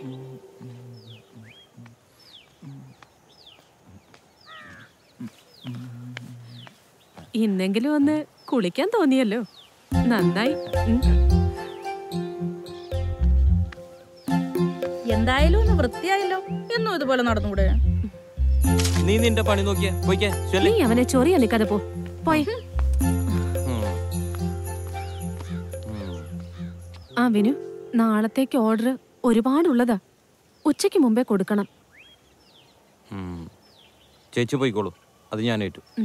ഇന്നെങ്കിലും ഒന്ന് കുളിക്കാൻ തോന്നിയല്ലോ നന്നായി ഉം. എന്തായാലും ഒന്ന് വൃത്തിയായല്ലോ എന്നും ഇതുപോലെ നടന്നുകൂടെ നീ നിന്റെ പണി നോക്കിയേ പോയിക്കേ നീ ചൊല്ലേ അവനെ ചൊറിയാ നിക്കാതെ പോ പോയി ആ വിനു നാളത്തേക്ക് ഓർഡർ ഒരുപാടുള്ളതാ ഉച്ചയ്ക്ക് മുമ്പേ കൊടുക്കണം ചേച്ചി പോയിക്കോളൂ അത് ഞാൻ ഏറ്റു ഉം.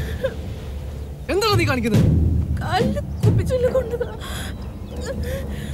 എന്താണ് നീ കാണിക്കുന്നത് കാലിൽ കുപ്പിച്ചുള്ള കൊണ്ടതാ